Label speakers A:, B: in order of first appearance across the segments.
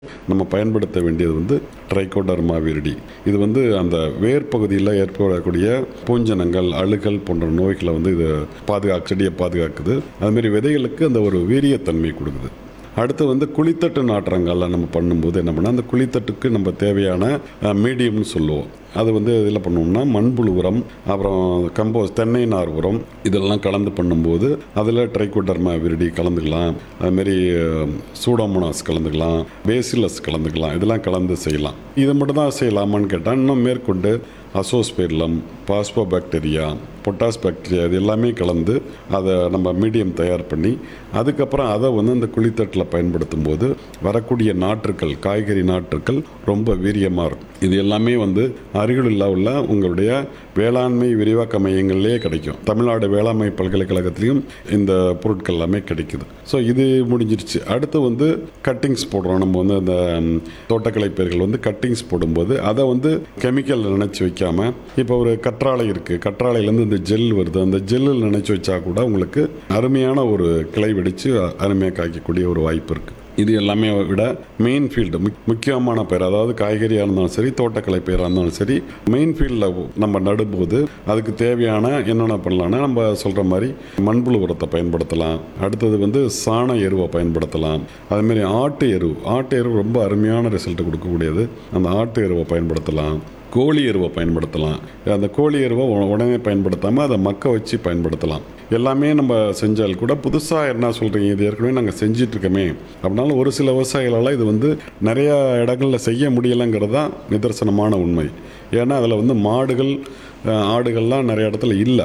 A: நம்ம பயன்படுத்த வேண்டியது வந்து ட்ரைகோடர்மா விரிடி இது வந்து அந்த வேர் பகுதியில் ஏற்படக்கூடிய பூஞ்சனங்கள் அழுகல் போன்ற நோய்களை வந்து இது பாதுகாக்க செடியை பாதுகாக்குது அதுமாரி விதைகளுக்கு அந்த ஒரு வீரியத்தன்மை கொடுக்குது அடுத்து வந்து குழித்தட்டு நாட்டுறங்கள்லாம் நம்ம பண்ணும்போது என்ன பண்ணால் அந்த குழித்தட்டுக்கு நம்ம தேவையான மீடியம்னு சொல்லுவோம் அது வந்து இதில் பண்ணோம்னா மண்புழு உரம் அப்புறம் கம்போஸ் தென்னை நார் உரம் இதெல்லாம் கலந்து பண்ணும்போது அதில் ட்ரைகோடர்மா விரிடி கலந்துக்கலாம் அதுமாரி சூடோமோனாஸ் கலந்துக்கலாம் பேசிலஸ் கலந்துக்கலாம் இதெல்லாம் கலந்து செய்யலாம் இதை மட்டும் தான் செய்யலாமான்னு கேட்டால் இன்னும் மேற்கொண்டு azospirillum phospho bacteria potash bacteria இது எல்லாமே கலந்து அதை நம்ம மீடியம் தயார் பண்ணி அதுக்கப்புறம் அதை வந்து அந்த குழித்தட்டில் பயன்படுத்தும் போது வரக்கூடிய நாற்றுக்கள் காய்கறி நாற்றுக்கள் ரொம்ப வீரியமாக இருக்கும் இது எல்லாமே வந்து அருகிலுள்ள உள்ள உங்களுடைய வேளாண்மை விரிவாக்க மையங்கள்லேயே கிடைக்கும் தமிழ்நாடு வேளாண்மை பல்கலைக்கழகத்திலையும் இந்த பொருட்கள் எல்லாமே கிடைக்குது ஸோ இது முடிஞ்சிருச்சு அடுத்து வந்து கட்டிங்ஸ் போடுறோம் நம்ம வந்து அந்த ம், தோட்டக்கலை பயிர்கள் வந்து கட்டிங்ஸ் போடும்போது அதை வந்து கெமிக்கல் நினச்சி வைக்காம இப்போ ஒரு கற்றாழை இருக்குது கற்றாழையிலேருந்து இந்த ஜெல் வருது அந்த ஜெல்லில் நினச்சி வச்சா கூட உங்களுக்கு அருமையான ஒரு கிளை வெடித்து அருமையாக காய்க்கக்கூடிய ஒரு வாய்ப்பு இருக்குது இது எல்லாமே விட மெயின் ஃபீல்டு முக்கியமான பயிர் அதாவது காய்கறியாக இருந்தாலும் சரி தோட்டக்கலை பயிராக இருந்தாலும் சரி மெயின் ஃபீல்டில் நம்ம நடும்போது அதுக்கு தேவையான என்னென்ன பண்ணலாம்னா நம்ம சொல்கிற மாதிரி மண்புழு உரத்தை பயன்படுத்தலாம் அடுத்தது வந்து சாண எருவை பயன்படுத்தலாம் அதுமாரி ஆட்டு எரு ஆட்டு எரு ரொம்ப அருமையான ரிசல்ட் கொடுக்கக்கூடியது அந்த ஆட்டு எருவை பயன்படுத்தலாம் கோழி எருவை பயன்படுத்தலாம் அந்த கோழி எருவை உ- உடனே பயன்படுத்தாமல் அதை மக்க வச்சு பயன்படுத்தலாம் எல்லாமே நம்ம செஞ்சால் கூட புதுசாக என்ன சொல்கிறீங்க இது ஏற்கனவே நாங்கள் செஞ்சிட்ருக்கோமே அப்படின்னாலும் ஒரு சில விவசாயிகளால் இது வந்து நிறையா இடங்களில் செய்ய முடியலைங்கிறது தான் நிதர்சனமான உண்மை ஏன்னா அதில் வந்து மாடுகள் அஹ், ஆடுகள்லாம் நிறைய இடத்துல இல்லை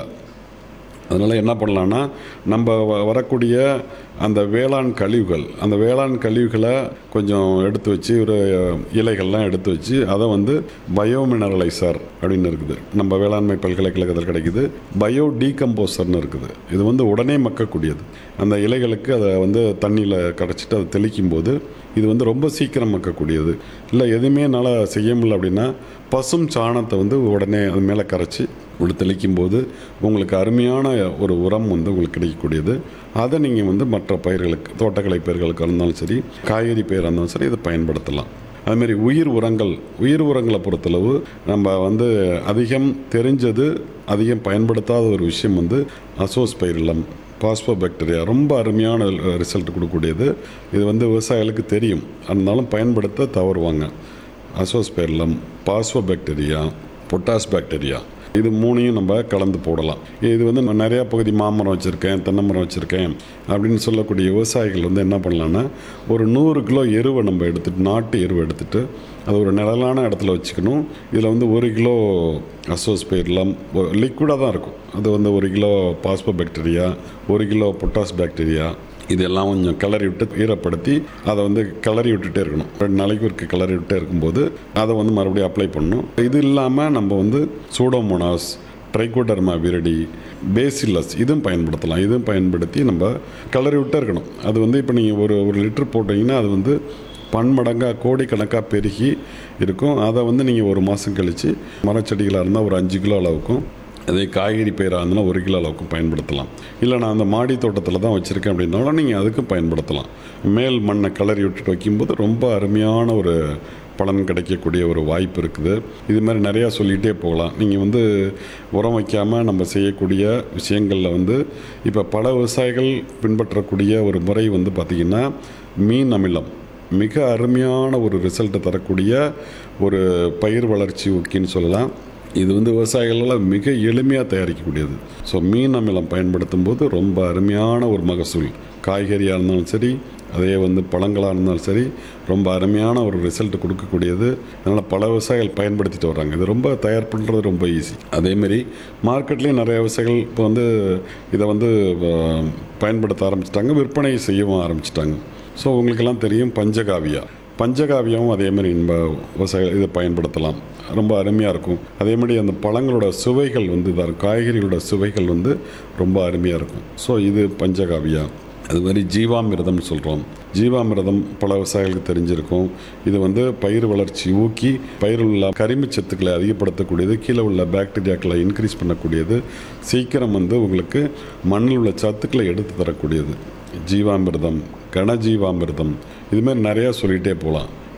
A: அதனால் என்ன பண்ணலான்னா நம்ம வ- வரக்கூடிய அந்த வேளாண் கழிவுகள் அந்த வேளாண் கழிவுகளை கொஞ்சம் எடுத்து வச்சு ஒரு இலைகள்லாம் எடுத்து வச்சு அதை வந்து பயோமினரலைசர் அப்படின்னு இருக்குது நம்ம வேளாண்மை பல்கலைக்கழகத்தில் கிடைக்குது பயோ டீகம்போசர்னு இருக்குது இது வந்து உடனே மக்கக்கூடியது அந்த இலைகளுக்கு அதை வந்து தண்ணியில் கரைச்சிட்டு அதை தெளிக்கும் போது இது வந்து ரொம்ப சீக்கிரம் மக்கக்கூடியது இல்லை எதுவுமே என்னால் செய்ய முடியல அப்படின்னா பசும் சாணத்தை வந்து உடனே அது மேலே கரைச்சி இப்படி தெளிக்கும் போது உங்களுக்கு அருமையான ஒரு உரம் வந்து உங்களுக்கு கிடைக்கக்கூடியது அதை நீங்கள் வந்து மற்ற பயிர்களுக்கு தோட்டக்கலை பயிர்களுக்கு இருந்தாலும் சரி காய்கறி பயிராக இருந்தாலும் சரி இதை பயன்படுத்தலாம் அதுமாரி உயிர் உரங்கள் உயிர் உரங்களை பொறுத்தளவு நம்ம வந்து அதிகம் தெரிஞ்சது அதிகம் பயன்படுத்தாத ஒரு விஷயம் வந்து அசோஸ் பயிரிலம் பாஸ்போ பாக்டீரியா ரொம்ப அருமையான ரிசல்ட் கொடுக்கக்கூடியது இது வந்து விவசாயிகளுக்கு தெரியும் இருந்தாலும் பயன்படுத்த தவறுவாங்க azospirillum phospho bacteria potash bacteria இது மூணையும் நம்ம கலந்து போடலாம் இது வந்து நான் நிறையா பகுதி மாமரம் வச்சுருக்கேன் தென்னை மரம் வச்சுருக்கேன் அப்படின்னு சொல்லக்கூடிய விவசாயிகள் வந்து என்ன பண்ணலான்னா ஒரு நூறு கிலோ எருவை நம்ம எடுத்துட்டு நாட்டு எருவை எடுத்துட்டு அது ஒரு நிழலான இடத்துல வச்சுக்கணும் இதில் வந்து ஒரு கிலோ அசோஸ்பெர்லம் லிக்விடாக தான் இருக்கும் அது வந்து ஒரு கிலோ பாஸ்போ பாக்டீரியா ஒரு கிலோ பொட்டாஸ் பாக்டீரியா இதெல்லாம் கொஞ்சம் கிளறி விட்டு ஈரப்படுத்தி அதை வந்து கிளறி விட்டுட்டே இருக்கணும் ரெண்டு நாளைக்கு ஒரு கிளறி விட்டே இருக்கும்போது அதை வந்து மறுபடியும் அப்ளை பண்ணணும் இது இல்லாமல் நம்ம வந்து சூடோமோனாஸ் ட்ரைகோடர்மா விரடி பேசிலஸ் இதுவும் பயன்படுத்தலாம் இதுவும் பயன்படுத்தி நம்ம கிளறி விட்டே இருக்கணும் அது வந்து இப்போ நீங்கள் ஒரு ஒரு லிட்டர் போட்டிங்கன்னா அது வந்து பன்மடங்காக கோடிக்கணக்காக பெருகி இருக்கும் அதை வந்து நீங்கள் ஒரு மாதம் கழித்து மரச்செடிகளாக இருந்தால் ஒரு அஞ்சு கிலோ அளவுக்கும் அதே காய்கறி பயிராக இருந்தாலும் ஒரு கிலோ அளவுக்கு பயன்படுத்தலாம் இல்லை நான் அந்த மாடி தோட்டத்தில் தான் வச்சுருக்கேன் அப்படின்னாலும் நீங்கள் அதுக்கும் பயன்படுத்தலாம் மேல் மண்ணை கிளறி விட்டுட்டு வைக்கும்போது ரொம்ப அருமையான ஒரு பலன் கிடைக்கக்கூடிய ஒரு வாய்ப்பு இருக்குது இது மாதிரி நிறையா சொல்லிகிட்டே போகலாம் நீங்கள் வந்து உரம் வைக்காமல் நம்ம செய்யக்கூடிய விஷயங்களில் வந்து இப்போ பல விவசாயிகள் பின்பற்றக்கூடிய ஒரு முறை வந்து பார்த்திங்கன்னா மீன் அமிலம் மிக அருமையான ஒரு ரிசல்ட்டை தரக்கூடிய ஒரு பயிர் வளர்ச்சி ஊக்கின்னு சொல்லலாம் இது வந்து விவசாயிகளால் மிக எளிமையாக தயாரிக்கக்கூடியது ஸோ மீன் அமிலம் பயன்படுத்தும் போது ரொம்ப அருமையான ஒரு மகசூல் காய்கறியாக இருந்தாலும் சரி அதே வந்து பழங்களாக இருந்தாலும் சரி ரொம்ப அருமையான ஒரு ரிசல்ட் கொடுக்கக்கூடியது அதனால் பல விவசாயிகள் பயன்படுத்திட்டு வர்றாங்க இது ரொம்ப தயார் பண்ணுறது ரொம்ப ஈஸி அதேமாரி மார்க்கெட்லேயும் நிறைய விவசாயிகள் இப்போ வந்து இதை வந்து அஹ், பயன்படுத்த ஆரம்பிச்சிட்டாங்க விற்பனை செய்யவும் ஆரம்பிச்சிட்டாங்க ஸோ உங்களுக்கெல்லாம் தெரியும் பஞ்சகாவியா பஞ்சகாவியாவும் அதே மாதிரி நம்ம விவசாயிகள் இதை பயன்படுத்தலாம் ரொம்ப அருமையாக இருக்கும் அதே மாதிரி அந்த பழங்களோட சுவைகள் வந்து இதாக இருக்கும் காய்கறிகளோட சுவைகள் வந்து ரொம்ப அருமையாக இருக்கும் ஸோ இது பஞ்சகாவியா அது மாதிரி ஜீவாமிர்தம்னு சொல்கிறோம் ஜீவாமிர்தம் பல விவசாயிகளுக்கு தெரிஞ்சிருக்கும் இது வந்து பயிர் வளர்ச்சி ஊக்கி பயிரில் உள்ள கரிமச் சத்துக்களை அதிகப்படுத்தக்கூடியது கீழே உள்ள பாக்டீரியாக்களை இன்க்ரீஸ் பண்ணக்கூடியது சீக்கிரம் வந்து உங்களுக்கு மண்ணில் உள்ள சத்துக்களை எடுத்து தரக்கூடியது ஜீவாமிர்தம் கனஜீவாமிர்தம் இது மாதிரி நிறையா சொல்லிகிட்டே போகலாம்